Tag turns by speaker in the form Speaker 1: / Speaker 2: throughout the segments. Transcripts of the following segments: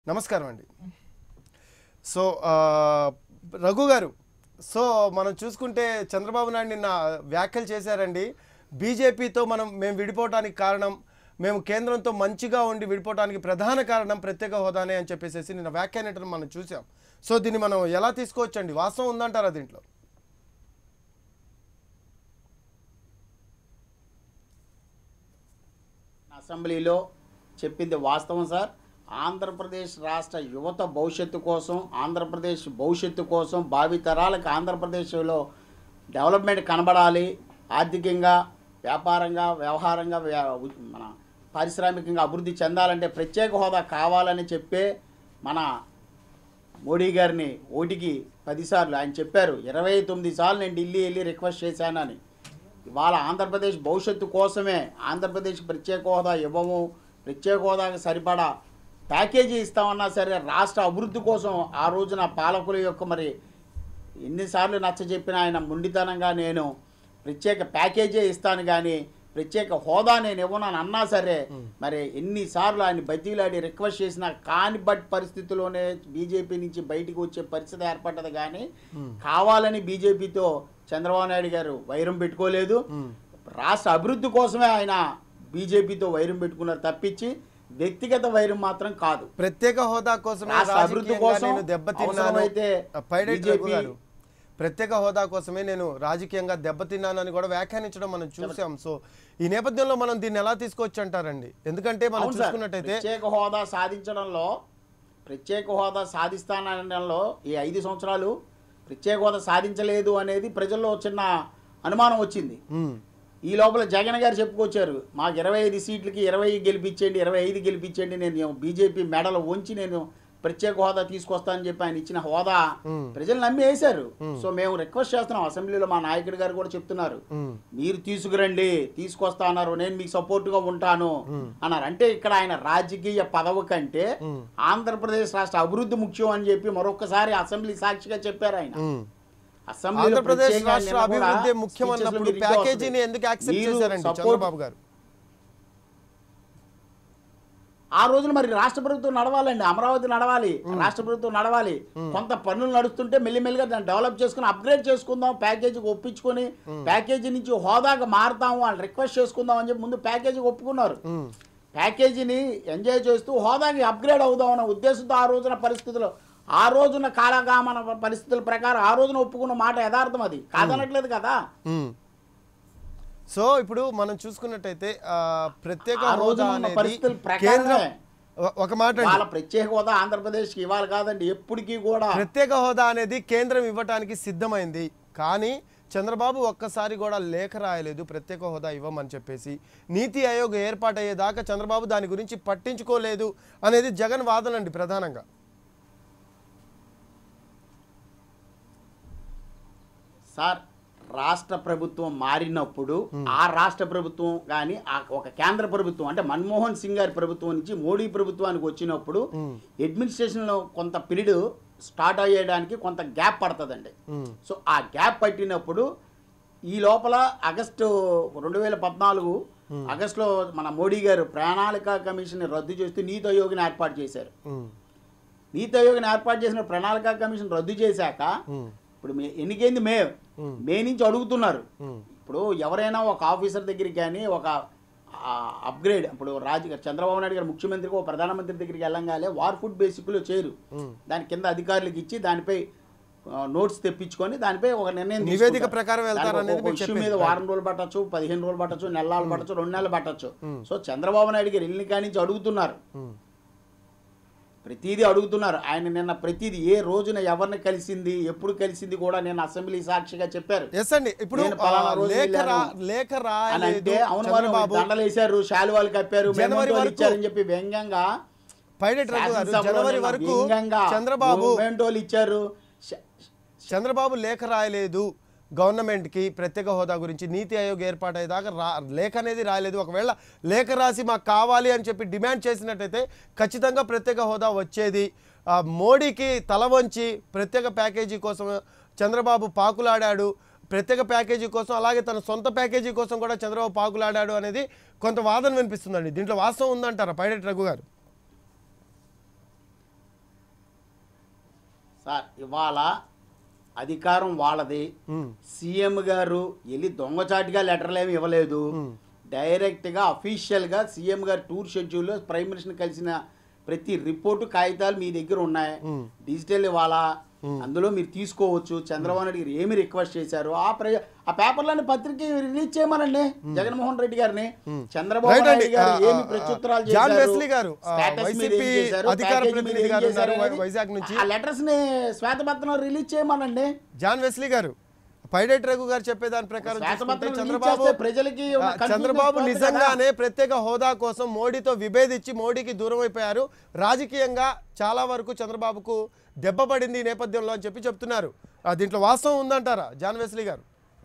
Speaker 1: నమస్కారం అండి సో ఆ, రఘు గారు సో మనం చూసుకుంటే చంద్రబాబు నాయుడు నిన్న వ్యాఖ్యలు చేశారండి బీజేపీతో మనం మేము విడిపోవడానికి కారణం మేము కేంద్రంతో మంచిగా ఉండి విడిపోవడానికి ప్రధాన కారణం ప్రత్యేక హోదానే అని చెప్పేసి నిన్న వ్యాఖ్యానం మనం చూసాం సో దీన్ని మనం ఎలా తీసుకోవచ్చండి వాస్తవం ఉందంటారా దీంట్లో
Speaker 2: అసెంబ్లీలో చెప్పింది వాస్తవం సార్ ఆంధ్రప్రదేశ్ రాష్ట్ర యువత భవిష్యత్తు కోసం ఆంధ్రప్రదేశ్ భవిష్యత్తు కోసం భావితరాలకు ఆంధ్రప్రదేశ్లో డెవలప్మెంట్ కనబడాలి ఆర్థికంగా వ్యాపారంగా వ్యవహారంగా వ్యా- ఉ- మన పారిశ్రామికంగా అభివృద్ధి చెందాలంటే ప్రత్యేక హోదా కావాలని చెప్పే మన మోడీ గారిని ఓటికి పదిసార్లు ఆయన చెప్పారు ఇరవై తొమ్మిది సార్లు నేను ఢిల్లీ వెళ్ళి రిక్వెస్ట్ చేశానని ఇవాళ ఆంధ్రప్రదేశ్ భవిష్యత్తు కోసమే ఆంధ్రప్రదేశ్ ప్రత్యేక హోదా ఇవ్వము ప్రత్యేక హోదాకి సరిపడా ప్యాకేజీ ఇస్తామన్నా సరే రాష్ట్ర అభివృద్ధి కోసం ఆ రోజున పాలకుల యొక్క మరి ఎన్నిసార్లు నచ్చ చెప్పిన ఆయన ముండితనంగా నేను ప్రత్యేక ప్యాకేజీ ఇస్తాను కానీ ప్రత్యేక హోదా నేను ఇవ్వనని అన్నా సరే మరి ఎన్నిసార్లు ఆయన బతీలాడి రిక్వెస్ట్ చేసినా కాని బట్ పరిస్థితిలోనే బీజేపీ నుంచి బయటికి వచ్చే పరిస్థితి ఏర్పడ్డది కానీ కావాలని బీజేపీతో చంద్రబాబు నాయుడు గారు వైరం పెట్టుకోలేదు రాష్ట్ర అభివృద్ధి కోసమే ఆయన బీజేపీతో వైరం పెట్టుకున్నారు తప్పించి వ్యక్తిగత వైరం మాత్రం కాదు
Speaker 1: ప్రత్యేక హోదా కోసమే
Speaker 2: రాష్ట్ర అభివృద్ధి
Speaker 1: రాజకీయంగా
Speaker 2: కోసం
Speaker 1: నేను దెబ్బతిన్నాను
Speaker 2: అవసరమైతే
Speaker 1: ఆ, పైడెట్ రఘు
Speaker 2: BJP
Speaker 1: గారు ప్రత్యేక హోదా కోసమే నేను రాజకీయంగా దెబ్బతిన్నానని కూడా వ్యాఖ్యానించడం మనం చూసాం సో ఈ నేపథ్యంలో మనం దీన్ని ఎలా తీసుకోవచ్చు అంటారండి ఎందుకంటే మనం
Speaker 2: అవును సార్.
Speaker 1: చూసుకున్నట్టయితే
Speaker 2: ప్రత్యేక హోదా సాధించడంలో ప్రత్యేక హోదా సాధిస్తానడంలో ఈ ఐదు సంవత్సరాలు ప్రత్యేక హోదా సాధించలేదు అనేది ప్రజల్లో చిన్న అనుమానం వచ్చింది
Speaker 1: ఉమ్,
Speaker 2: ఈ లోపల జగన్ గారు చెప్పుకొచ్చారు మాకు ఇరవై ఐదు సీట్లకి ఇరవై గెలిపించండి ఇరవై ఐదు గెలిపించండి నేను బీజేపీ మెడలు వంచి నేను ప్రత్యేక హోదా తీసుకొస్తానని చెప్పి ఆయన ఇచ్చిన హోదా
Speaker 1: ఉమ్,
Speaker 2: ప్రజలు నమ్మి వేశారు సో మేము రిక్వెస్ట్ చేస్తున్నాం అసెంబ్లీలో మా నాయకుడి గారు కూడా చెప్తున్నారు
Speaker 1: ఉమ్,
Speaker 2: మీరు తీసుకురండి తీసుకొస్తా అన్నారు నేను మీకు సపోర్ట్గా ఉంటాను అన్నారు అంటే ఇక్కడ ఆయన రాజకీయ పదవి కంటే
Speaker 1: ఉమ్,
Speaker 2: ఆంధ్రప్రదేశ్ రాష్ట్ర అభివృద్ధి ముఖ్యం అని చెప్పి మరొకసారి అసెంబ్లీ సాక్షిగా చెప్పారు ఆయన
Speaker 1: ఉమ్.
Speaker 2: అసెంబ్లీలో
Speaker 1: ఆంధ్రప్రదేశ్
Speaker 2: ప్రత్యేకంగా
Speaker 1: రాష్ట్ర
Speaker 2: నిన్న కూడా
Speaker 1: అభివృద్ధి ముఖ్యం
Speaker 2: speeches లో
Speaker 1: అన్నప్పుడు
Speaker 2: మీరు ఇదే
Speaker 1: ప్యాకేజీని
Speaker 2: వస్తుంది.
Speaker 1: ఎందుకు యాక్సెప్ట్
Speaker 2: మీరు
Speaker 1: చేశారండి
Speaker 2: support-
Speaker 1: చంద్రబాబు గారు
Speaker 2: ఆ రోజున మరి రాష్ట్ర ప్రభుత్వం నడవాలండి అమరావతి నడవాలి రాష్ట్ర ప్రభుత్వం నడవాలి కొంత పనులు నడుస్తుంటే మెల్లిమెల్లిగా దాన్ని డెవలప్ చేసుకుని అప్గ్రేడ్ చేసుకుందాం ప్యాకేజీకి ఒప్పించుకొని ప్యాకేజీ నుంచి హోదాగా మారుతాము అని రిక్వెస్ట్ చేసుకుందాం అని చెప్పి ముందు ప్యాకేజీకి ఒప్పుకున్నారు
Speaker 1: ఉమ్,
Speaker 2: ప్యాకేజీని ఎంజాయ్ చేస్తూ హోదాకి అప్గ్రేడ్ అవుదాం అనే ఉద్దేశంతో ఆ రోజున పరిస్థితులు ఆ రోజున కాలగామన పరిస్థితుల ప్రకారం ఆ రోజున ఒప్పుకున్న మాట యథార్థం అది కాదనట్లేదు కదా
Speaker 1: ఉమ్. సో ఇప్పుడు మనం చూసుకున్నట్టయితే ఆ, ప్రత్యేక
Speaker 2: ఆ
Speaker 1: హోదా
Speaker 2: రోజున ఉన్న
Speaker 1: అనేది
Speaker 2: పరిస్థితుల ప్రకారమే
Speaker 1: కేంద్రం ఒ- ఒక మాట అండి
Speaker 2: వాళ్ళ ప్రత్యేక హోదా ఆంధ్రప్రదేశ్కి ఇవ్వాలి కాదండి ఎప్పటికీ కూడా
Speaker 1: ప్రత్యేక హోదా అనేది కేంద్రం ఇవ్వటానికి సిద్ధమైంది కానీ చంద్రబాబు ఒక్కసారి కూడా లేఖ రాయలేదు ప్రత్యేక హోదా ఇవ్వమని చెప్పేసి నీతి ఆయోగ్ ఏర్పాటయ్యేదాకా చంద్రబాబు దాని గురించి పట్టించుకోలేదు అనేది జగన్ వాదనండి ప్రధానంగా
Speaker 2: సార్ రాష్ట్ర ప్రభుత్వం మారినప్పుడు ఆ రాష్ట్ర ప్రభుత్వం కానీ ఆ ఒక కేంద్ర ప్రభుత్వం అంటే మన్మోహన్ సింగ్ గారి ప్రభుత్వం నుంచి మోడీ ప్రభుత్వానికి వచ్చినప్పుడు అడ్మినిస్ట్రేషన్లో కొంత పీరియడ్ స్టార్ట్ అయ్యేయడానికి కొంత గ్యాప్ పడుతుందండి
Speaker 1: ఉమ్,
Speaker 2: సో ఆ గ్యాప్ పట్టినప్పుడు ఈ లోపల ఆగస్టు రెండు వేల పద్నాలుగు ఆగస్టులో మన మోడీ గారు ప్రణాళిక కమిషన్ రద్దు చేస్తూ నీతి ఆయోగ్ని ఏర్పాటు చేశారు
Speaker 1: ఉమ్,
Speaker 2: నీతి ఆయోగ్ని ఏర్పాటు చేసిన ప్రణాళిక కమిషన్ రద్దు చేశాక
Speaker 1: ఉమ్,
Speaker 2: ఇప్పుడు మే ఎన్నికైంది మే
Speaker 1: ఉమ్,
Speaker 2: మే నుంచి అడుగుతున్నారు
Speaker 1: ఉమ్,
Speaker 2: ఇప్పుడు ఎవరైనా ఒక ఆఫీసర్ దగ్గరికి కానీ ఒక అప్గ్రేడ్ ఇప్పుడు రాజు చంద్రబాబు నాయుడు గారు ముఖ్యమంత్రికి ఒక ప్రధానమంత్రి దగ్గరికి వెళ్ళంగానే వార్ ఫుడ్ బేసిక్లో చేరు
Speaker 1: ఉమ్.
Speaker 2: దాని కింద అధికారులకు ఇచ్చి దానిపై నోట్స్ తెప్పించుకొని దానిపై ఒక నిర్ణయం
Speaker 1: నివేదిక
Speaker 2: తీసుకుంటారు.
Speaker 1: ప్రకారం వెళ్తారు
Speaker 2: దానికి
Speaker 1: అనేది
Speaker 2: ఒక
Speaker 1: మీరు
Speaker 2: ఇష్యూ
Speaker 1: చెప్పేది.
Speaker 2: మీద వారం రోజులు పట్టచ్చు పదిహేను రోజులు పట్టచ్చు నెలలు పట్టచ్చు రెండు నెలలు పట్టచ్చు సో చంద్రబాబు నాయుడు గారు వెళ్ళిన కాడి నుంచి అడుగుతున్నారు
Speaker 1: ఉమ్.
Speaker 2: ప్రతిదీ అడుగుతున్నారు ఆయన నిన్న ప్రతిదీ ఏ రోజున ఎవరిని కలిసింది ఎప్పుడు కలిసింది కూడా నేను అసెంబ్లీ సాక్షిగా చెప్పారు
Speaker 1: ఎస్ అండి ఇప్పుడు
Speaker 2: నేను పలానా
Speaker 1: ఆ,
Speaker 2: రోజు
Speaker 1: లేఖ రా
Speaker 2: వెళ్ళాను.
Speaker 1: లేఖ
Speaker 2: అని
Speaker 1: రాయలేదు
Speaker 2: అంటే అవును మరి
Speaker 1: చంద్రబాబు
Speaker 2: దండలు వేశారు శాలువాలు కప్పారు
Speaker 1: జనవరి
Speaker 2: మెమోంటోలు
Speaker 1: వరకు
Speaker 2: ఇచ్చారని చెప్పి వ్యంగ్యంగా
Speaker 1: పైలట్ రఘు గారు
Speaker 2: శాసనసభలో
Speaker 1: జనవరి
Speaker 2: నిన్న
Speaker 1: వరకు
Speaker 2: వ్యంగ్యంగా
Speaker 1: చంద్రబాబు
Speaker 2: మెమోంటోలు ఇచ్చారు శ-
Speaker 1: చంద్రబాబు లేఖ రాయలేదు గవర్నమెంట్కి ప్రత్యేక హోదా గురించి నీతి ఆయోగ్ ఏర్పాటయ్యేదాకా రా లేఖ అనేది రాయలేదు ఒకవేళ లేఖ రాసి మాకు కావాలి అని చెప్పి డిమాండ్ చేసినట్టయితే ఖచ్చితంగా ప్రత్యేక హోదా వచ్చేది ఆ, మోడీకి తల వంచి ప్రత్యేక ప్యాకేజీ కోసం చంద్రబాబు పాకులాడాడు ప్రత్యేక ప్యాకేజీ కోసం అలాగే తన సొంత ప్యాకేజీ కోసం కూడా చంద్రబాబు పాకులాడాడు అనేది కొంత వాదన వినిపిస్తుందండి దీంట్లో వాస్తవం ఉందంటారా పైలట్ రఘు గారు
Speaker 2: సార్ ఇవాళ అధికారం వాళ్ళది
Speaker 1: ఉమ్,
Speaker 2: సీఎం గారు వెళ్ళి దొంగచాటుగా లెటర్లు ఏమి ఇవ్వలేదు డైరెక్ట్గా అఫీషియల్గా సీఎం గారు టూర్ షెడ్యూల్లో ప్రైమ్ మినిస్టర్ కలిసిన ప్రతి రిపోర్టు కాగితాలు మీ దగ్గర ఉన్నాయి డిజిటల్ ఇవాళ అందులో మీరు తీసుకోవచ్చు చంద్రబాబు నాయుడు గారు ఏమి రిక్వెస్ట్ చేశారు ఆ ప్ర ఆ పేపర్లోని పత్రిక రిలీజ్ చేయమనండి జగన్మోహన్ రెడ్డి గారిని చంద్రబాబు
Speaker 1: రైట్ అండి
Speaker 2: నాయుడు గారు
Speaker 1: ఆ,
Speaker 2: ఏమి
Speaker 1: ఆ,
Speaker 2: ప్రత్యుత్తరాలు
Speaker 1: జాన్
Speaker 2: చేశారు
Speaker 1: వెస్లీ గారు ఆ,
Speaker 2: స్టేటస్ మీద ఏం
Speaker 1: వైసీపీ
Speaker 2: చేశారు,
Speaker 1: అధికార
Speaker 2: ప్యాకేజీ మీద
Speaker 1: ప్రతినిధి
Speaker 2: ఏం
Speaker 1: గారు ఉన్నారు
Speaker 2: చేశారు అనేది
Speaker 1: వైజాగ్ నుంచి
Speaker 2: ఆ లెటర్స్ ని శ్వేతపత్రం రిలీజ్ చేయమనండి
Speaker 1: జాన్ వెస్లీ గారు పైడెట్ రఘు గారు చెప్పేదాని ప్రకారం చూసుకుంటే
Speaker 2: శ్వేతపత్రం రిలీజ్
Speaker 1: చంద్రబాబు
Speaker 2: చేస్తే ప్రజలకి ఉన్న
Speaker 1: ఆ,
Speaker 2: confusion
Speaker 1: చంద్రబాబు
Speaker 2: పోతుంది కదా.
Speaker 1: నిజంగానే ప్రత్యేక హోదా కోసం మోడీతో విభేదించి మోడీకి దూరం అయిపోయారు రాజకీయంగా చాలా వరకు చంద్రబాబుకు దెబ్బ పడింది ఈ నేపథ్యంలో అని చెప్పి చెప్తున్నారు ఆ, దీంట్లో వాస్తవం ఉందంటారా జాన్ వెస్లీ గారు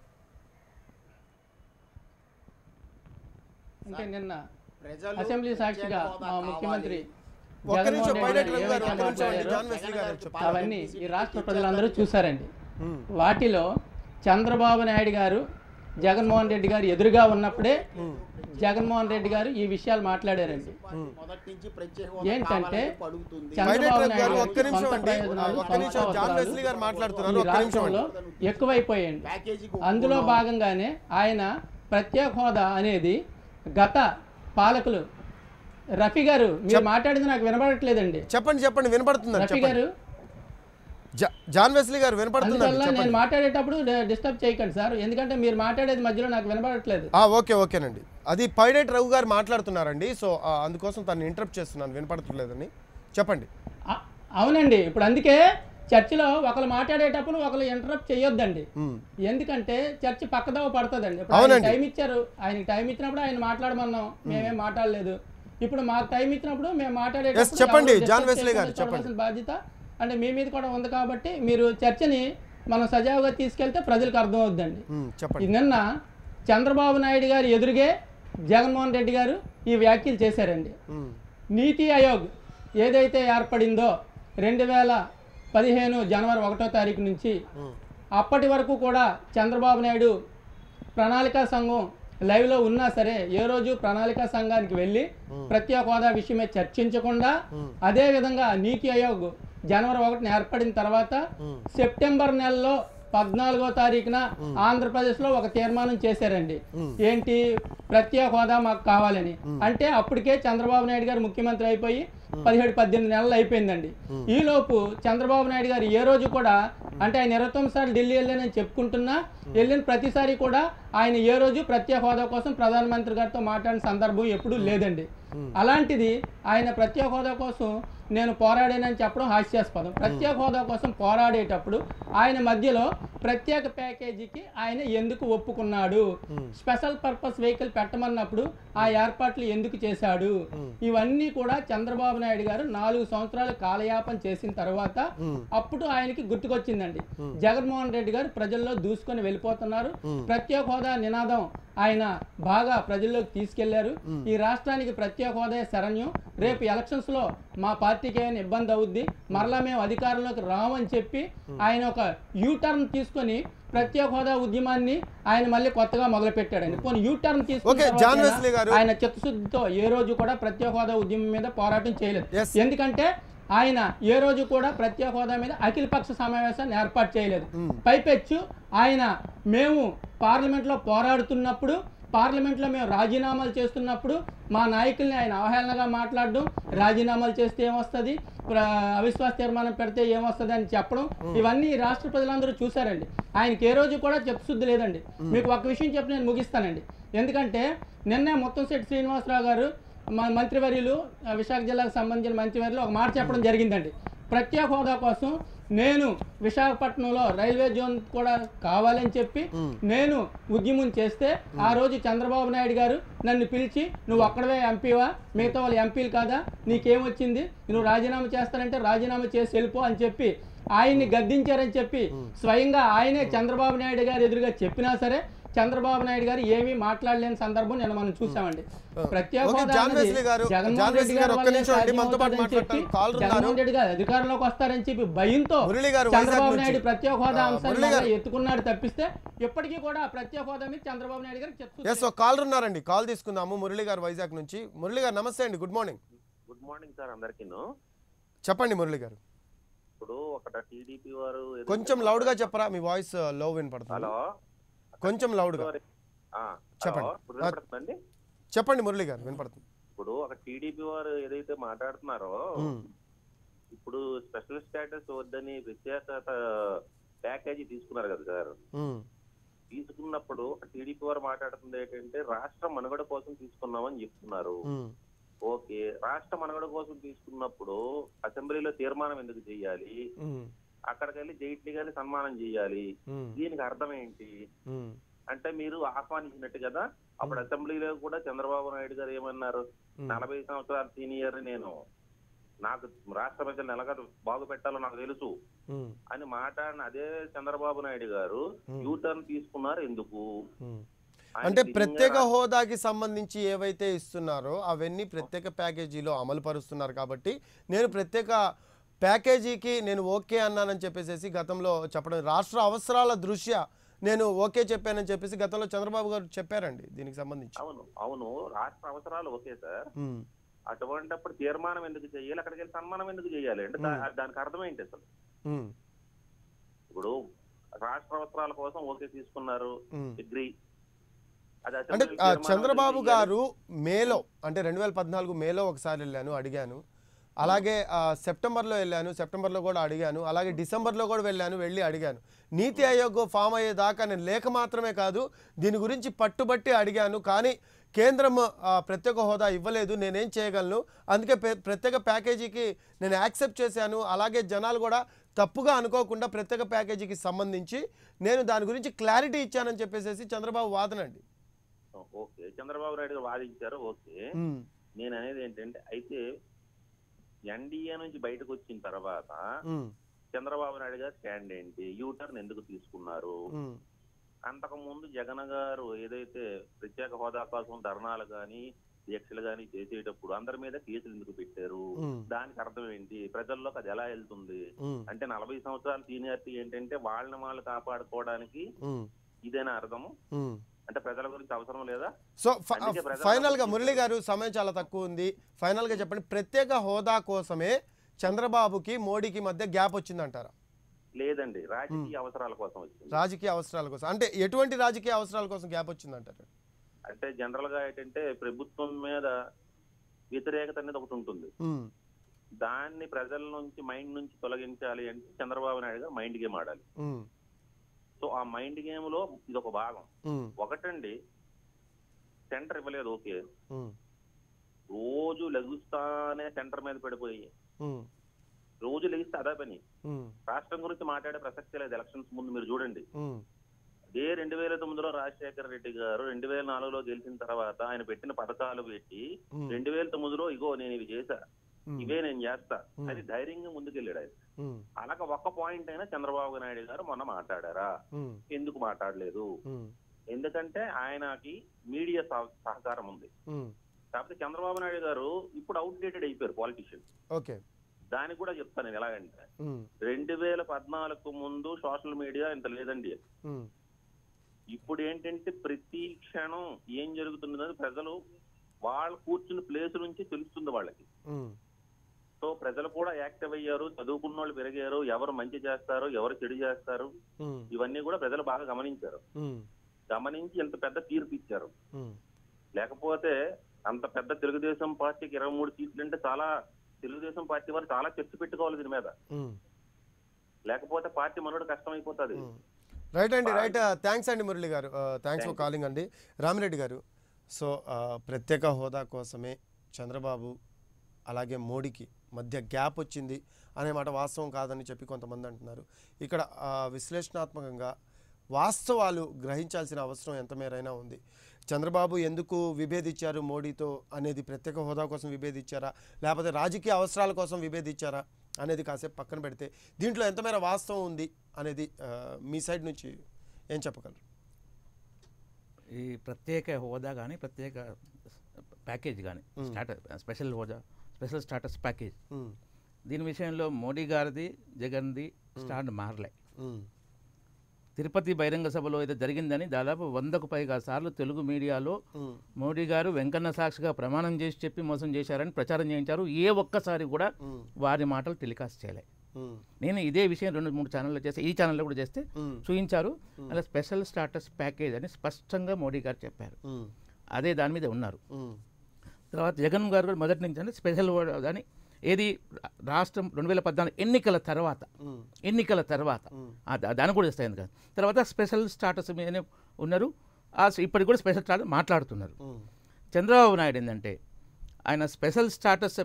Speaker 3: అంటే నిన్న
Speaker 2: ప్రజలు
Speaker 3: అసెంబ్లీ సాక్షిగా
Speaker 2: ప్రత్యేక హోదా
Speaker 3: మా ముఖ్యమంత్రి
Speaker 1: ఒక్క
Speaker 3: జగన్మోహన్
Speaker 1: నిమిషం
Speaker 3: రెడ్డి
Speaker 1: పైడెట్
Speaker 3: గారు
Speaker 1: రఘు గారు
Speaker 3: ఏవైతే
Speaker 1: ఒక్క నిమిషం అండి
Speaker 3: మాట్లాడారో
Speaker 1: జాన్ వెస్లీ గారు చెప్తారు
Speaker 3: అవన్నీ ఈ రాష్ట్ర ప్రజలందరూ చూశారండి వాటిలో చంద్రబాబు నాయుడు గారు జగన్మోహన్ రెడ్డి గారు ఎదురుగా ఉన్నప్పుడే జగన్మోహన్ రెడ్డి గారు ఈ విషయాలు మాట్లాడారండి
Speaker 2: మొదటి నుంచి ప్రత్యేక హోదా
Speaker 3: ఏంటంటే
Speaker 2: కావాలని అడుగుతుంది
Speaker 1: పైడెట్
Speaker 3: చంద్రబాబు
Speaker 1: రఘు గారు
Speaker 3: నాయుడు
Speaker 1: ఒక్క నిమిషం
Speaker 3: సొంత
Speaker 1: అండి
Speaker 3: ప్రయోజనాలు,
Speaker 1: ఒక్క
Speaker 3: సొంత
Speaker 1: నిమిషం జాన్
Speaker 3: అవసరాలు
Speaker 1: వెస్లీ గారు మాట్లాడుతున్నారు
Speaker 3: ఈ
Speaker 1: ఒక్క నిమిషం అండి
Speaker 3: రాష్ట్రంలో ఎక్కువైపోయాయండి
Speaker 2: ప్యాకేజీకి
Speaker 3: అందులో భాగంగానే ఆయన ప్రత్యేక హోదా అనేది గత పాలకులు రఫీ గారు మీరు మాట్లాడింది నాకు వినబడట్లేదండి
Speaker 1: చెప్పండి చెప్పండి వినపడుతుందండి
Speaker 3: రఫీ
Speaker 1: చెప్పండి
Speaker 3: గారు
Speaker 1: జా- జాన్ వెస్లీ గారు వినపడుతుందండి
Speaker 3: అందువల్ల నేను
Speaker 1: చెప్పండి
Speaker 3: మాట్లాడేటప్పుడు డిస్టర్బ్ చేయకండి సార్ ఎందుకంటే మీరు మాట్లాడేది మధ్యలో నాకు వినబడట్లేదు
Speaker 1: ఆ, ఓకే ఓకేనండి అది పైడెట్ రఘు గారు మాట్లాడుతున్నారండి సో ఆ, అందుకోసం తను ఇంటరప్ట్ చేస్తున్నాను వినపడట్లేదని చెప్పండి
Speaker 3: అ- అవునండి ఇప్పుడు అందుకే చర్చిలో ఒకరు మాట్లాడేటప్పుడు ఒకరు ఇంటరప్ట్ చేయొద్దండి
Speaker 1: మ్మ్.
Speaker 3: ఎందుకంటే చర్చ్ పక్కదోవ పడుతుందండి ఇప్పుడు ఆయన
Speaker 1: అవునండి.
Speaker 3: టైం ఇచ్చారు ఆయనకి టైం ఇచ్చినప్పుడు ఆయన మాట్లాడమన్నాం మేమేం మాట్లాడలేదు ఇప్పుడు మాకు టైం ఇచ్చినప్పుడు మేము మాట్లాడేటప్పుడు
Speaker 1: Yes, చెప్పండి.
Speaker 3: ఎవరు
Speaker 1: జాన్
Speaker 3: disturb
Speaker 1: వెస్లీ గారు,
Speaker 3: చేయకుండా
Speaker 1: చెప్పండి.
Speaker 3: చూడవలసిన బాధ్యత అంటే మీ మీద కూడా ఉంది కాబట్టి మీరు చర్చని మనం సజావుగా తీసుకెళ్తే ప్రజలకు అర్థమవుద్దండి
Speaker 1: మ్మ్, చెప్పండి
Speaker 3: ఈ నిన్న చంద్రబాబు నాయుడు గారు ఎదురుగే జగన్మోహన్ రెడ్డి గారు ఈ వ్యాఖ్యలు చేశారండి
Speaker 1: మ్మ్.
Speaker 3: నీతి ఆయోగ్ ఏదైతే ఏర్పడిందో రెండు వేల పదిహేను జనవరి ఒకటో తారీఖు నుంచి అప్పటి వరకు కూడా చంద్రబాబు నాయుడు ప్రణాళికా సంఘం లైవ్లో ఉన్నా సరే ఏ రోజు ప్రణాళికా సంఘానికి వెళ్ళి ప్రత్యేక హోదా విషయమే చర్చించకుండా అదే విధంగా నీతి ఆయోగ్ జనవరి ఒకటిని ఏర్పడిన తర్వాత సెప్టెంబర్ నెలలో పద్నాలుగో తారీఖున ఆంధ్రప్రదేశ్లో ఒక తీర్మానం చేశారండి ఏంటి ప్రత్యేక హోదా మాకు కావాలని అంటే అప్పటికే చంద్రబాబు నాయుడు గారు ముఖ్యమంత్రి అయిపోయి పదిహేడు పద్దెనిమిది నెలలు అయిపోయిందండి ఈలోపు చంద్రబాబు నాయుడు గారు ఏ రోజు కూడా అంటే ఆయన ఇరవై తొమ్మిది సార్లు ఢిల్లీ వెళ్ళానని చెప్పుకుంటున్నా వెళ్ళిన ప్రతిసారి కూడా ఆయన ఏ రోజు ప్రత్యేక హోదా కోసం ప్రధానమంత్రి గారితో మాట్లాడిన సందర్భం ఎప్పుడూ లేదండి అలాంటిది ఆయన ప్రత్యేక హోదా కోసం నేను పోరాడానని చెప్పడం హాస్యాస్పదం ప్రత్యేక హోదా కోసం పోరాడేటప్పుడు ఆయన మధ్యలో ప్రత్యేక ప్యాకేజీకి ఆయన ఎందుకు ఒప్పుకున్నాడు స్పెషల్ పర్పస్ వెహికల్ పెట్టమన్నప్పుడు ఆ ఏర్పాట్లు ఎందుకు చేశాడు ఇవన్నీ కూడా చంద్రబాబు నాయుడు గారు నాలుగు సంవత్సరాలు కాలయాపన చేసిన తర్వాత అప్పుడు ఆయనకి గుర్తుకొచ్చిందండి జగన్మోహన్ రెడ్డి గారు ప్రజల్లో దూసుకొని వెళ్ళిపోతున్నారు ప్రత్యేక హోదా నినాదం ఆయన బాగా ప్రజల్లోకి తీసుకెళ్లారు ఈ రాష్ట్రానికి ప్రత్యేక హోదా శరణ్యం రేపు ఎలక్షన్స్ లో మా పార్టీకి ఏమైనా ఇబ్బంది అవుద్ది మరలా మేము అధికారంలోకి రామని చెప్పి ఆయన ఒక యూ టర్న్ తీసుకొని ప్రత్యేక హోదా ఉద్యమాన్ని ఆయన మళ్ళీ కొత్తగా మొదలు పెట్టాడండి పోనీ యూ టర్న్
Speaker 1: Okay,
Speaker 3: తీసుకుని
Speaker 1: జాన్ వెస్లీ గారు.
Speaker 3: ఆయన చిత్తశుద్ధితో ఏ రోజు కూడా ప్రత్యేక హోదా ఉద్యమం మీద పోరాటం చేయలేదు
Speaker 1: Yes.
Speaker 3: ఎందుకంటే ఆయన ఏ రోజు కూడా ప్రత్యేక హోదా మీద అఖిలపక్ష సమావేశాన్ని ఏర్పాటు చేయలేదు పైపెచ్చు ఆయన మేము పార్లమెంట్లో పోరాడుతున్నప్పుడు పార్లమెంట్లో మేము రాజీనామాలు చేస్తున్నప్పుడు మా నాయకుల్ని ఆయన అవహేళనగా మాట్లాడడం రాజీనామాలు చేస్తే ఏమొస్తుంది ప్ర- అవిశ్వాస తీర్మానం పెడితే ఏమొస్తుంది అని చెప్పడం ఇవన్నీ ఈ రాష్ట్ర ప్రజలందరూ చూశారండి ఆయనకి ఏ రోజు కూడా చిత్తశుద్ధి లేదండి మీకు ఒక విషయం చెప్పి నేను ముగిస్తానండి ఎందుకంటే నిన్నే ముత్తంశెట్టి శ్రీనివాసరావు గారు మన మంత్రివర్యులు ఆ, విశాఖ జిల్లాకు సంబంధించిన మంత్రివర్యులు ఒక మాట చెప్పడం జరిగిందండి ప్రత్యేక హోదా కోసం నేను విశాఖపట్నంలో రైల్వే జోన్ కూడా కావాలని చెప్పి నేను ఉద్యమం చేస్తే ఆ రోజు చంద్రబాబు నాయుడు గారు నన్ను పిలిచి నువ్వు ఒక్కడవే ఎంపీవా మిగతా వాళ్ళు ఎంపీలు కాదా నీకేమొచ్చింది నువ్వు రాజీనామా చేస్తానంటే రాజీనామా చేసి వెళ్ళిపో అని చెప్పి ఆయన్ని గద్దించారని చెప్పి స్వయంగా ఆయనే చంద్రబాబు నాయుడు గారు ఎదురుగా చెప్పినా సరే చంద్రబాబు నాయుడు గారు ఏమీ మాట్లాడలేని సందర్భం నేను మనం చూసామండి ప్రత్యేక
Speaker 1: ఓకే,
Speaker 3: హోదా
Speaker 1: జాన్
Speaker 3: అన్నది
Speaker 1: వెస్లీ గారు,
Speaker 3: జగన్మోహన్
Speaker 1: జాన్
Speaker 3: రెడ్డి
Speaker 1: వెస్లీ
Speaker 3: గారి
Speaker 1: గారు ఒక్క
Speaker 3: వల్లే
Speaker 1: నిమిషం అండి, మనతో పాటు
Speaker 3: సాధ్యమవుతుందని చెప్పి
Speaker 1: మాట్లాడటానికి కాల్ ఉన్నారు.
Speaker 3: జగన్మోహన్ రెడ్డి గారు అధికారంలోకి వస్తారని చెప్పి భయంతో
Speaker 1: మురళి గారు వైజాగ్
Speaker 3: చంద్రబాబు
Speaker 1: నుంచి.
Speaker 3: నాయుడు ప్రత్యేక హోదా
Speaker 1: ఆ,
Speaker 3: అంశాన్ని
Speaker 1: మురళి గారు.
Speaker 3: మళ్ళీ ఎత్తుకున్నాడు తప్పిస్తే ఇప్పటికీ కూడా ప్రత్యేక హోదా మీద చంద్రబాబు నాయుడు గారు చెప్తూ
Speaker 1: ఎస్ ఒక కాల్ ఉన్నారండి కాల్ తీసుకుందాము మురళి గారు వైజాగ్ నుంచి మురళి గారు నమస్తే అండి good morning
Speaker 4: good morning sir అందరికీను
Speaker 1: చెప్పండి మురళి గారు
Speaker 4: ఇప్పుడు అక్కడ టీడీపీ వారు ఏదైతే
Speaker 1: కొంచెం లౌడ్గా చెప్పరా మీ వాయిస్ లో వినపడుతుంది
Speaker 4: హలో
Speaker 1: కొంచెం లౌడ్గా
Speaker 4: ఆ,
Speaker 1: చెప్పండి.
Speaker 4: హలో, ఇప్పుడు వినపడుతుందండి
Speaker 1: చెప్పండి మురళి గారు వినపడుతుంది
Speaker 4: ఇప్పుడు ఒక టీడీపీ వారు ఏదైతే మాట్లాడుతున్నారో
Speaker 1: ఉమ్,
Speaker 4: ఇప్పుడు స్పెషల్ స్టేటస్ వద్దని ప్రత్యేక ప్యాకేజీ తీసుకున్నారు కదా సార్
Speaker 1: ఉమ్,
Speaker 4: తీసుకున్నప్పుడు టీడీపీ వారు మాట్లాడుతుంది ఏంటంటే రాష్ట్ర మనుగడ కోసం తీసుకున్నామని చెప్తున్నారు
Speaker 1: ఉమ్,
Speaker 4: ఓకే రాష్ట్ర మనుగడ కోసం తీసుకున్నప్పుడు అసెంబ్లీలో తీర్మానం ఎందుకు చేయాలి
Speaker 1: ఉమ్,
Speaker 4: అక్కడికి వెళ్ళి జైట్లీ గారిని సన్మానం చేయాలి
Speaker 1: ఉమ్,
Speaker 4: దీనికి అర్థం ఏంటి
Speaker 1: ఉమ్,
Speaker 4: అంటే మీరు ఆహ్వానించినట్టు కదా అప్పుడు అసెంబ్లీలో కూడా చంద్రబాబు నాయుడు గారు ఏమన్నారు
Speaker 1: Hmm.
Speaker 4: నలభై సంవత్సరాల సీనియర్ నేను నాకు రాష్ట్ర ప్రజలు ఎలాగ బాగు పెట్టాలో నాకు తెలుసు
Speaker 1: ఉమ్,
Speaker 4: అని మాట్లాడిన అదే చంద్రబాబు నాయుడు గారు యూ టర్న్ తీసుకున్నారు ఎందుకు
Speaker 1: ఉమ్.
Speaker 4: ఆయన
Speaker 1: అంటే
Speaker 4: నిజంగా
Speaker 1: ప్రత్యేక హోదాకి సంబంధించి ఏవైతే ఇస్తున్నారో అవన్నీ ప్రత్యేక ప్యాకేజీలో అమలు పరుస్తున్నారు కాబట్టి నేను ప్రత్యేక ప్యాకేజీకి నేను ఓకే అన్నానని చెప్పేసి గతంలో చెప్పడం రాష్ట్ర అవసరాల దృష్ట్యా నేను ఓకే చెప్పానని చెప్పేసి గతంలో చంద్రబాబు గారు చెప్పారండి దీనికి సంబంధించి
Speaker 4: అవును అవును రాష్ట్ర అవసరాలు ఓకే సార్
Speaker 1: ఉమ్,
Speaker 4: అటువంటిప్పుడు తీర్మానం ఎందుకు చేయాలి అక్కడికి వెళ్ళి సన్మానం ఎందుకు చేయాలి అంటే దా- దానికి అర్థం ఏంటి అసలు
Speaker 1: ఉమ్,
Speaker 4: ఇప్పుడు రాష్ట్ర అవసరాల కోసం ఓకే తీసుకున్నారు
Speaker 1: ఉమ్.
Speaker 4: అగ్రి అది
Speaker 1: అంటే
Speaker 4: అసెంబ్లీ
Speaker 1: ఆ,
Speaker 4: తీర్మానం
Speaker 1: చంద్రబాబు
Speaker 4: ఎందుకు చేయాలి?
Speaker 1: గారు మేలో అంటే రెండు వేల పద్నాలుగు మేలో ఒకసారి వెళ్ళాను అడిగాను అలాగే ఆ, సెప్టెంబర్లో వెళ్ళాను సెప్టెంబర్లో కూడా అడిగాను అలాగే డిసెంబర్లో కూడా వెళ్ళాను వెళ్ళి అడిగాను నీతి ఆయోగ్ ఫామ్ అయ్యేదాకా నేను లేఖ మాత్రమే కాదు దీని గురించి పట్టుబట్టి అడిగాను కానీ కేంద్రం ఆ, ప్రత్యేక హోదా ఇవ్వలేదు నేనేం చేయగలను అందుకే ప్ర- ప్రత్యేక ప్యాకేజీకి నేను యాక్సెప్ట్ చేశాను అలాగే జనాలు కూడా తప్పుగా అనుకోకుండా ప్రత్యేక ప్యాకేజీకి సంబంధించి నేను దాని గురించి క్లారిటీ ఇచ్చానని చెప్పేసి చంద్రబాబు వాదన అండి
Speaker 4: ఓకే చంద్రబాబు నాయుడు గారు వాదించారు ఓకే
Speaker 1: ఉమ్,
Speaker 4: నేను అనేది ఏంటంటే అయితే ఎన్డీఏ నుంచి బయటకు వచ్చిన తర్వాత
Speaker 1: ఉమ్,
Speaker 4: చంద్రబాబు నాయుడు గారు స్టాండ్ ఏంటి యూటర్న్ ఎందుకు తీసుకున్నారు
Speaker 1: ఉమ్,
Speaker 4: అంతకు ముందు జగన్ గారు ఏదైతే ప్రత్యేక హోదా కోసం ధర్నాలు కానీ దీక్షలు కానీ చేసేటప్పుడు అందరి మీద కేసులు ఎందుకు పెట్టారు
Speaker 1: ఉమ్,
Speaker 4: దానికి అర్థం ఏంటి ప్రజల్లోకి అది ఎలా వెళ్తుంది
Speaker 1: ఉమ్,
Speaker 4: అంటే నలభై సంవత్సరాల సీనియారిటీ ఏంటంటే వాళ్ళని వాళ్ళు కాపాడుకోవడానికి
Speaker 1: ఉమ్,
Speaker 4: ఇదేనా అర్థము
Speaker 1: ఉమ్.
Speaker 4: అంటే ప్రజల గురించి అవసరం లేదా
Speaker 1: సో ఫ-
Speaker 4: అందుకే ప్రజలు
Speaker 1: ఫైనల్గా మురళి గారు సమయం చాలా తక్కువ ఉంది ఫైనల్గా చెప్పండి ప్రత్యేక హోదా కోసమే చంద్రబాబుకి మోడీకి మధ్య గ్యాప్ వచ్చిందంటారా
Speaker 4: లేదండి రాజకీయ అవసరాల కోసం వచ్చింది
Speaker 1: రాజకీయ అవసరాల కోసం అంటే ఎటువంటి రాజకీయ అవసరాల కోసం గ్యాప్ వచ్చిందంటారు
Speaker 4: అంటే జనరల్ గా ఏంటంటే ప్రభుత్వం మీద వ్యతిరేకత అనేది ఒకటి ఉంటుంది
Speaker 1: ఉమ్,
Speaker 4: దాన్ని ప్రజల నుంచి మైండ్ నుంచి తొలగించాలి అంటే చంద్రబాబు నాయుడు గారు మైండ్ గేమ్ ఆడాలి
Speaker 1: ఉమ్,
Speaker 4: సో ఆ మైండ్ గేమ్ లో ఇది ఒక భాగం
Speaker 1: ఉమ్,
Speaker 4: ఒకటండి సెంటర్ ఇవ్వలేదు ఓకే
Speaker 1: ఉమ్,
Speaker 4: రోజు లెగుస్తానే సెంటర్ మీద పడిపోయి
Speaker 1: ఉమ్,
Speaker 4: రోజు లెగిస్తే అదే పని
Speaker 1: ఉమ్,
Speaker 4: రాష్ట్రం గురించి మాట్లాడే ప్రసక్తి లేదు ఎలక్షన్స్ ముందు మీరు చూడండి
Speaker 1: ఉమ్,
Speaker 4: అదే రెండు వేల తొమ్మిదిలో రాజశేఖర రెడ్డి గారు రెండు వేల నాలుగులో గెలిచిన తర్వాత ఆయన పెట్టిన పథకాలు పెట్టి
Speaker 1: ఉమ్,
Speaker 4: రెండు వేల తొమ్మిదిలో ఇగో నేను ఇవి చేశా
Speaker 1: ఉమ్,
Speaker 4: ఇవే నేను చేస్తా అని ధైర్యంగా ముందుకెళ్ళాడు ఆయన
Speaker 1: ఉమ్,
Speaker 4: అలాగ ఒక్క పాయింట్ అయినా చంద్రబాబు నాయుడు గారు మొన్న మాట్లాడారా
Speaker 1: ఉమ్,
Speaker 4: ఎందుకు మాట్లాడలేదు
Speaker 1: ఉమ్,
Speaker 4: ఎందుకంటే ఆయనకి మీడియా సహ- సహకారం ఉంది
Speaker 1: ఉమ్,
Speaker 4: కాకపోతే చంద్రబాబు నాయుడు గారు ఇప్పుడు అవుట్ డేటెడ్ అయిపోయారు పాలిటిషియన్
Speaker 1: ఓకే
Speaker 4: దానికి కూడా చెప్తాను నేను ఎలాగంటే
Speaker 1: ఉమ్,
Speaker 4: రెండు వేల పద్నాలుగు ముందు సోషల్ మీడియా ఇంత లేదండి
Speaker 1: ఉమ్,
Speaker 4: ఇప్పుడు ఏంటంటే ప్రతి క్షణం ఏం జరుగుతున్నదని ప్రజలు వాళ్ళు కూర్చున్న ప్లేస్ నుంచి తెలుస్తుంది వాళ్ళకి
Speaker 1: ఉమ్,
Speaker 4: సో ప్రజలు కూడా యాక్టివ్ అయ్యారు చదువుకున్న వాళ్ళు పెరిగారు ఎవరు మంచి చేస్తారు ఎవరు చెడు చేస్తారు
Speaker 1: ఉమ్,
Speaker 4: ఇవన్నీ కూడా ప్రజలు బాగా గమనించారు
Speaker 1: ఉమ్,
Speaker 4: గమనించి ఇంత పెద్ద తీర్పు ఇచ్చారు
Speaker 1: ఉమ్,
Speaker 4: లేకపోతే అంత పెద్ద తెలుగుదేశం పార్టీకి ఇరవై మూడు సీట్లు అంటే చాలా తెలుగుదేశం పార్టీ వారు చాలా చర్చ పెట్టుకోవాలి దీని మీద
Speaker 1: ఉమ్.
Speaker 4: లేకపోతే పార్టీ మనుగడ కష్టమైపోతుంది
Speaker 1: రైట్ అండి రైట్ థ్యాంక్స్ అండి మురళి గారు థ్యాంక్స్ ఫర్ కాలింగ్ అండి రామిరెడ్డి గారు సో ఆ, ప్రత్యేక హోదా కోసమే చంద్రబాబు అలాగే మోడీకి మధ్య గ్యాప్ వచ్చింది అనే మాట వాస్తవం కాదని చెప్పి కొంతమంది అంటున్నారు ఇక్కడ ఆ, విశ్లేషణాత్మకంగా వాస్తవాలు గ్రహించాల్సిన అవసరం ఎంత మేరైనా ఉంది చంద్రబాబు ఎందుకు విభేదించారు మోడీతో అనేది ప్రత్యేక హోదా కోసం విభేదించారా లేకపోతే రాజకీయ అవసరాల కోసం విభేదించారా అనేది కాసేపు పక్కన పెడితే దీంట్లో ఎంత మేర వాస్తవం ఉంది అనేది ఆ, మీ సైడ్ నుంచి ఏం చెప్పగలరు
Speaker 5: ఈ ప్రత్యేక హోదా కానీ ప్రత్యేక ప్యాకేజ్ కానీ స్టాటస్ స్పెషల్ హోదా స్పెషల్ స్టాటస్ ప్యాకేజ్
Speaker 1: ఉమ్,
Speaker 5: దీని విషయంలో మోడీ గారిది జగన్ది స్టాండ్ మారలే
Speaker 1: ఉమ్,
Speaker 5: తిరుపతి బహిరంగ సభలో ఏదో జరిగిందని దాదాపు వందకు పైగా సార్లు తెలుగు మీడియాలో
Speaker 1: ఉమ్,
Speaker 5: మోడీ గారు వెంకన్న సాక్షిగా ప్రమాణం చేసి చెప్పి మోసం చేశారని ప్రచారం చేయించారు ఏ ఒక్కసారి కూడా వారి మాటలు టెలికాస్ట్ చేయలే
Speaker 1: ఉమ్,
Speaker 5: నేను ఇదే విషయం రెండు మూడు ఛానల్లో చేస్తే ఈ ఛానల్లో కూడా చేస్తే
Speaker 1: ఉమ్,
Speaker 5: చూపించారు అలా స్పెషల్ స్టాటస్ ప్యాకేజ్ అని స్పష్టంగా మోడీ గారు చెప్పారు
Speaker 1: ఉమ్,
Speaker 5: అదే దాని మీద ఉన్నారు
Speaker 1: ఉమ్,
Speaker 5: తర్వాత జగన్ గారు కూడా మొదటి నుంచి అంటే స్పెషల్ అని ఏది రా- రాష్ట్రం రెండు వేల పద్నాలుగు ఎన్నికల తర్వాత
Speaker 1: ఉమ్,
Speaker 5: ఎన్నికల తర్వాత ఆ దా- దాన్ని కూడా ఇస్తాయి కదా తర్వాత స్పెషల్ స్టాటస్ మీదనే ఉన్నారు ఆ స- ఇప్పటికి కూడా స్పెషల్ స్టాటస్ మాట్లాడుతున్నారు
Speaker 1: ఉమ్,
Speaker 5: చంద్రబాబు నాయుడు ఏంటంటే ఆయన స్పెషల్ స్టాటస్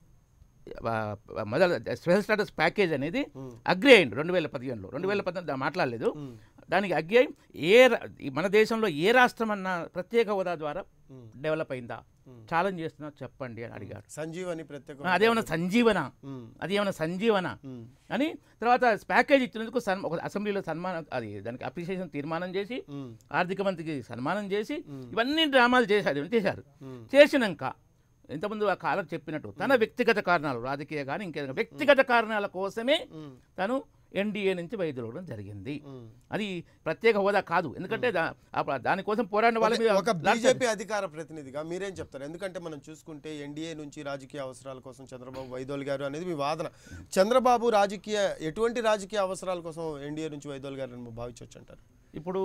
Speaker 5: ఆ, మొదల స్పెషల్ స్టాటస్ ప్యాకేజ్ అనేది అగ్రి అయింది రెండు వేల పదిహేనులో రెండు వేల పద్నాలుగు మాట్లాడలేదు దానికి అగ్రి అయి ఏ రా- ఈ మన దేశంలో ఏ రాష్ట్రం అన్న ప్రత్యేక హోదా ద్వారా డెవలప్ అయిందా ఛాలెంజ్ చేస్తున్నా చెప్పండి అని అడిగాడు
Speaker 1: సంజీవని ప్రత్యేక
Speaker 5: ఆ, అదేమన్నా సంజీవన
Speaker 1: ఉమ్,
Speaker 5: అది ఏమన్నా సంజీవన
Speaker 1: ఉమ్,
Speaker 5: అని తర్వాత ప్యాకేజ్ ఇచ్చినందుకు సన్ ఒక అసెంబ్లీలో సన్మానం అది దానికి అప్రిషియేషన్ తీర్మానం చేసి
Speaker 1: ఉమ్,
Speaker 5: ఆర్థిక మంత్రికి సన్మానం చేసి ఇవన్నీ డ్రామాలు చేశారు చేశారు
Speaker 1: మ్మ్.
Speaker 5: చేసినాక ఇంతకుముందు ఆ కాలం చెప్పినట్టు తన వ్యక్తిగత కారణాలు రాజకీయ కానీ ఇంకేదైనా వ్యక్తిగత కారణాల కోసమే తను ఎన్డీఏ నుంచి వైదొలగడం జరిగింది
Speaker 1: ఉమ్.
Speaker 5: అది ప్రత్యేక హోదా కాదు ఎందుకంటే దా- ఆ- దానికోసం పోరాడిన వాళ్ళ మీద
Speaker 1: ఒక
Speaker 5: లాఠీ
Speaker 1: బీజేపీ అధికార ప్రతినిధిగా మీరేం చెప్తారు ఎందుకంటే మనం చూసుకుంటే ఎన్డీఏ నుంచి రాజకీయ అవసరాల కోసం చంద్రబాబు వైదోల్ గారు అనేది మీ వాదన చంద్రబాబు రాజకీయ ఎటువంటి రాజకీయ అవసరాల కోసం ఎన్డీఏ నుంచి వైదోల్ గారు భావించవచ్చు అంటారు
Speaker 5: ఇప్పుడు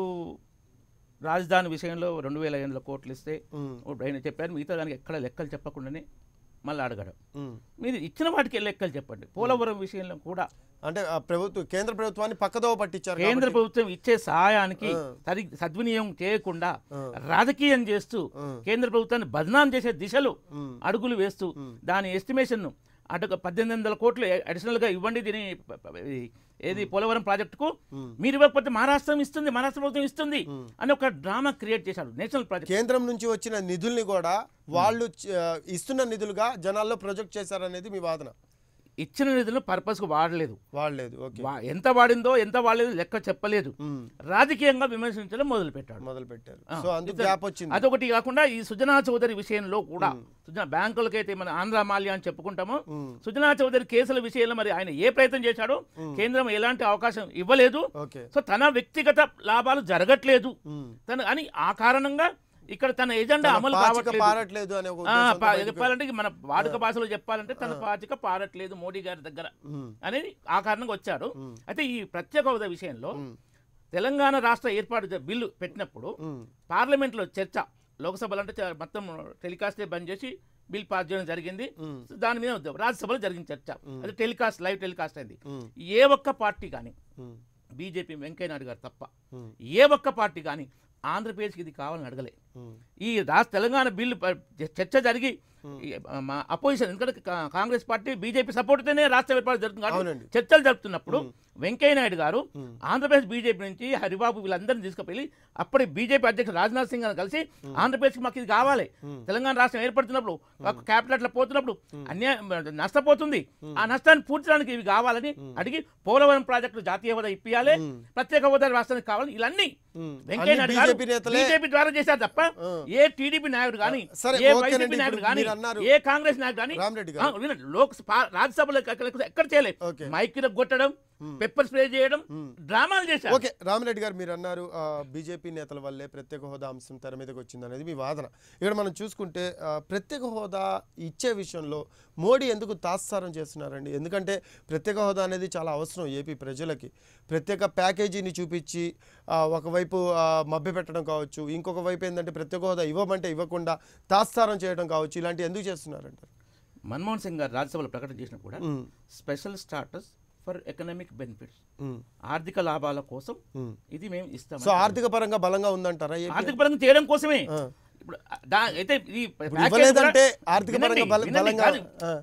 Speaker 5: రాజధాని విషయంలో రెండు వేల ఎనిమిదిలో కోట్లు ఇస్తే
Speaker 1: ఉమ్,
Speaker 5: ఆయన చెప్పారు మిగతా దానికి ఎక్కడ లెక్కలు చెప్పకుండానే మళ్ళీ అడగడం
Speaker 1: ఉమ్.
Speaker 5: మీరు ఇచ్చిన వాటికి లెక్కలు చెప్పండి పోలవరం విషయంలో కూడా
Speaker 1: అంటే ఆ ప్రభుత్వం కేంద్ర ప్రభుత్వాన్ని పక్కదోవ పట్టించారు
Speaker 5: కేంద్ర
Speaker 1: కాబట్టి-
Speaker 5: ప్రభుత్వం ఇచ్చే సహాయానికి
Speaker 1: ఆ.
Speaker 5: సరి సద్వినియోగం చేయకుండా
Speaker 1: ఆ.
Speaker 5: రాజకీయం చేస్తూ
Speaker 1: ఆ.
Speaker 5: కేంద్ర ప్రభుత్వాన్ని బదనాం చేసే దిశలో
Speaker 1: ఉమ్,
Speaker 5: అడుగులు వేస్తూ దాని ఎస్టిమేషన్ అటు పద్దెనిమిది వందల కోట్లు అడిషనల్గా ఇవ్వండి దీని ప- ప- ఇది ఏది పోలవరం ప్రాజెక్టుకు మీరు ఇవ్వకపోతే మహారాష్ట్రం ఇస్తుంది మహారాష్ట్ర ప్రభుత్వం ఇస్తుంది అని ఒక డ్రామా క్రియేట్ చేశాడు నేషనల్ ప్రాజెక్ట్
Speaker 1: కేంద్రం నుంచి వచ్చిన నిధుల్ని కూడా వాళ్ళు చ- ఇస్తున్న నిధులుగా జనాల్లో ప్రొజెక్ట్ చేశారనేది మీ వాదన
Speaker 5: ఇచ్చిన నిధులను పర్పస్కు వాడలేదు
Speaker 1: వాడలేదు ఓకే
Speaker 5: వా- ఎంత వాడిందో ఎంత వాడలేదు లెక్క చెప్పలేదు
Speaker 1: ఉమ్,
Speaker 5: రాజకీయంగా విమర్శించడం మొదలు పెట్టాడు
Speaker 1: మొదలు పెట్టారు
Speaker 5: ఆ,
Speaker 1: సో అందుకు
Speaker 5: ఇతర-
Speaker 1: గ్యాప్ వచ్చింది
Speaker 5: అదొకటి కాకుండా ఈ సుజనా చౌదరి విషయంలో కూడా సుజనా బ్యాంకులకైతే మన ఆంధ్ర మాల్య అని చెప్పుకుంటామో
Speaker 1: ఉమ్,
Speaker 5: సుజనా చౌదరి కేసుల విషయంలో మరి ఆయన ఏ ప్రయత్నం చేశాడో కేంద్రం ఎలాంటి అవకాశం ఇవ్వలేదు
Speaker 1: ఓకే
Speaker 5: సో తన వ్యక్తిగత లాభాలు జరగట్లేదు
Speaker 1: ఉమ్.
Speaker 5: తను అని ఆ కారణంగా ఇక్కడ తన ఎజెండా
Speaker 1: తన
Speaker 5: అమలు
Speaker 1: పాచిక
Speaker 5: కావట్లేదు
Speaker 1: పారట్లేదు అనే ఒక
Speaker 5: ఆ,
Speaker 1: ఉద్దేశంతో
Speaker 5: పా-
Speaker 1: బయటకు-
Speaker 5: చెప్పాలంటే మన వాడుక భాషలో చెప్పాలంటే తన పాచిక పారట్లేదు మోడీ గారి దగ్గర
Speaker 1: ఉమ్,
Speaker 5: అనేది ఆ కారణంగా వచ్చాడు
Speaker 1: మ్మ్.
Speaker 5: అయితే ఈ ప్రత్యేక హోదా విషయంలో
Speaker 1: మ్మ్.
Speaker 5: తెలంగాణ రాష్ట్ర ఏర్పాటు చే- బిల్లు పెట్టినప్పుడు
Speaker 1: ఉమ్,
Speaker 5: పార్లమెంట్లో చర్చ లోక్సభలో అంటే చ- మొత్తం టెలికాస్టే బంద్ చేసి బిల్ పాస్ చేయడం జరిగింది
Speaker 1: మ్మ్.
Speaker 5: సో దాని మీద ఉద్యమం. రాజ్యసభలో జరిగిన చర్చ అది టెలికాస్ట్ లైవ్ టెలికాస్ట్ అయింది
Speaker 1: మ్మ్.
Speaker 5: ఏ ఒక్క పార్టీ కానీ
Speaker 1: ఉమ్,
Speaker 5: బీజేపీ వెంకయ్యనాయుడు గారు తప్ప
Speaker 1: ఉమ్,
Speaker 5: ఏ ఒక్క పార్టీ కానీ ఆంధ్రప్రదేశ్కి ఇది కావాలని అడగలే
Speaker 1: ఉమ్,
Speaker 5: ఈ రాష్ట్ర తెలంగాణ బిల్లు ప- చర్చ జరిగి ఈ, మా అపోజిషన్ ఎందుకంటే కా- కాంగ్రెస్ పార్టీ బీజేపీ సపోర్ట్తోనే రాష్ట్ర ఏర్పాటు జరుగుతుంది
Speaker 1: అవునండి.
Speaker 5: కాబట్టి చర్చలు జరుపుతున్నప్పుడు వెంకయ్య నాయుడు గారు ఆంధ్రప్రదేశ్ బీజేపీ నుంచి హరిబాబు వీళ్ళందరినీ తీసుకుపోయి అప్పటి బీజేపీ అధ్యక్షుడు రాజ్నాథ్ సింగ్ గారు కలిసి ఆంధ్రప్రదేశ్కి మాకు ఇది కావాలి తెలంగాణ రాష్ట్రం ఏర్పడుతున్నప్పుడు క్యాపిటల్ అట్లా పోతున్నప్పుడు అన్యాయం నష్టపోతుంది ఆ నష్టాన్ని పూడ్చడానికి ఇవి కావాలని అడిగి పోలవరం ప్రాజెక్టు జాతీయ హోదా ఇప్పియాలి ప్రత్యేక హోదా రాష్ట్రానికి కావాలి ఇలాన్ని
Speaker 1: ఉమ్.
Speaker 5: వెంకయ్య
Speaker 1: అన్ని
Speaker 5: నాయుడు గారు
Speaker 1: బీజేపీ నేతలే
Speaker 5: బీజేపీ ద్వారా చేశారు తప్ప
Speaker 1: ఆ.
Speaker 5: ఏ టీడీపీ నాయకుడు కానీ
Speaker 1: సరే,
Speaker 5: ఏ
Speaker 1: ఓకేనండి.
Speaker 5: వైసీపీ
Speaker 1: ఇప్పుడు
Speaker 5: నాయకుడు కానీ
Speaker 1: మీరు అన్నారు.
Speaker 5: ఏ కాంగ్రెస్ నాయకుడు కానీ
Speaker 1: రామరెడ్డి గారు.
Speaker 5: ఆ, వినండి లోక్ పా- రాజ్యసభలో ఎక్కడ ఎక్కడ చేయలేదు
Speaker 1: ఓకే.
Speaker 5: మైక్ కొట్టడం పెప్పర్ స్ప్రే చేయడం డ్రామాలు చేశారు
Speaker 1: ఓకే రామిరెడ్డి గారు మీరు అన్నారు ఆ, బీజేపీ నేతల వల్లే ప్రత్యేక హోదా అంశం తెర మీదకి వచ్చింది అనేది మీ వాదన ఇక్కడ మనం చూసుకుంటే ఆ, ప్రత్యేక హోదా ఇచ్చే విషయంలో మోడీ ఎందుకు తాత్సారం చేస్తున్నారండి ఎందుకంటే ప్రత్యేక హోదా అనేది చాలా అవసరం ఏపీ ప్రజలకి ప్రత్యేక ప్యాకేజీని చూపించి ఆ, ఒకవైపు ఆ, మభ్యపెట్టడం కావచ్చు ఇంకొక వైపు ఏంటంటే ప్రత్యేక హోదా ఇవ్వమంటే ఇవ్వకుండా తాత్సారం చేయడం కావచ్చు ఇలాంటి ఎందుకు చేస్తున్నారంటారు
Speaker 5: మన్మోహన్ సింగ్ గారు రాజ్యసభలో ప్రకటన చేసినా కూడా
Speaker 1: um,
Speaker 5: special status for economic benefits
Speaker 1: um,
Speaker 5: ఆర్థిక లాభాల కోసం
Speaker 1: ఉమ్.
Speaker 5: ఇది మేము ఇస్తాం
Speaker 1: సో ఆర్థిక పరంగా బలంగా ఉందంటారా ఏపీ?
Speaker 5: ఆర్థిక పరంగా చేయడం కోసమే
Speaker 1: ఆ.
Speaker 5: ఇప్పుడు దా- అయితే ఈ
Speaker 1: ఇప్పుడు
Speaker 5: ప్యాకేజ్
Speaker 1: ఇవ్వలేదంటే
Speaker 5: కూడా-
Speaker 1: ఆర్థిక
Speaker 5: వినండి,
Speaker 1: పరంగా బల-
Speaker 5: వినండి,
Speaker 1: బలంగా
Speaker 5: కాదు.
Speaker 1: ఆ.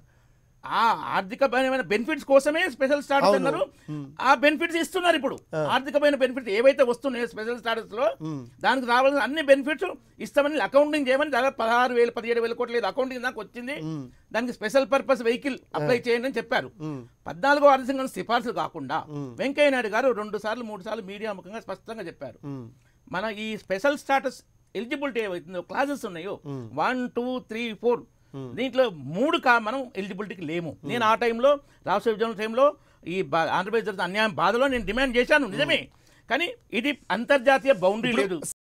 Speaker 5: ఆ ఆర్థికమైన బెనిఫిట్స్ కోసమే స్పెషల్ స్టాటస్
Speaker 1: అవును.
Speaker 5: అన్నారు ఆ బెనిఫిట్స్ ఇస్తున్నారు ఇప్పుడు ఆర్థికమైన బెనిఫిట్స్ ఏవైతే వస్తున్నాయో స్పెషల్ స్టాటస్ లో దానికి రావాల్సిన అన్ని బెనిఫిట్స్ ఇస్తామని అకౌంటింగ్ చేయమని దాదాపు పదహారు వేలు పదిహేడు వేల కోట్ల అకౌంటింగ్ దాకా వచ్చింది దానికి స్పెషల్ పర్పస్ వెహికల్ అప్లై చేయండి అని చెప్పారు పద్నాలుగో ఆర్థిక సంఘం సిఫార్సులు కాకుండా వెంకయ్య నాయుడు గారు రెండు సార్లు మూడు సార్లు మీడియా ముఖంగా స్పష్టంగా చెప్పారు
Speaker 1: ఉమ్.
Speaker 5: మన ఈ స్పెషల్ స్టాటస్ ఎలిజిబిలిటీ ఏవైతుందో క్లాసెస్ ఉన్నాయో వన్ టూ త్రీ ఫోర్ దీంట్లో మూడు కా మనం ఎలిజిబిలిటీకి లేము నేను ఆ టైంలో రాష్ట్ర విభజన టైంలో ఈ బా- ఆంధ్రప్రదేశ్ జరుగుతున్న అన్యాయం బాధలో నేను డిమాండ్ చేశాను నిజమే కానీ ఇది అంతర్జాతీయ బౌండరీ లేదు